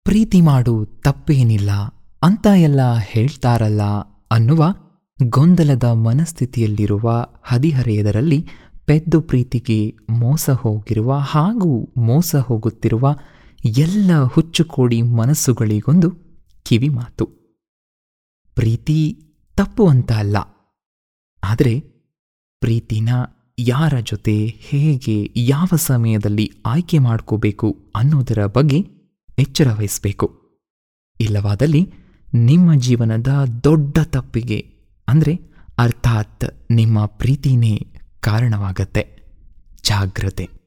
ಪ್ರೀತಿ ಮಾಡು ತಪ್ಪೇನಿಲ್ಲ ಅಂತ ಎಲ್ಲ ಹೇಳ್ತಾರಲ್ಲ ಅನ್ನುವ ಗೊಂದಲದ ಮನಸ್ಥಿತಿಯಲ್ಲಿರುವ ಹದಿಹರೆಯದರಲ್ಲಿ ಪೆದ್ದು ಪ್ರೀತಿಗೆ ಮೋಸ ಹೋಗಿರುವ ಹಾಗೂ ಮೋಸ ಹೋಗುತ್ತಿರುವ ಎಲ್ಲ ಹುಚ್ಚುಕೋಡಿ ಮನಸ್ಸುಗಳಿಗೊಂದು ಕಿವಿ ಮಾತು ಪ್ರೀತಿ ತಪ್ಪು ಅಂತ ಅಲ್ಲ ಆದರೆ ಪ್ರೀತಿನ ಯಾರ ಜೊತೆ ಹೇಗೆ ಯಾವ ಸಮಯದಲ್ಲಿ ಆಯ್ಕೆ ಮಾಡ್ಕೋಬೇಕು ಅನ್ನೋದರ ಬಗ್ಗೆ ಎಚ್ಚರ ವಹಿಸಬೇಕು ಇಲ್ಲವಾದಲ್ಲಿ ನಿಮ್ಮ ಜೀವನದ ದೊಡ್ಡ ತಪ್ಪಿಗೆ ಅಂದರೆ ಅರ್ಥಾತ್ ನಿಮ್ಮ ಪ್ರೀತಿನೇ ಕಾರಣವಾಗತ್ತೆ ಜಾಗ್ರತೆ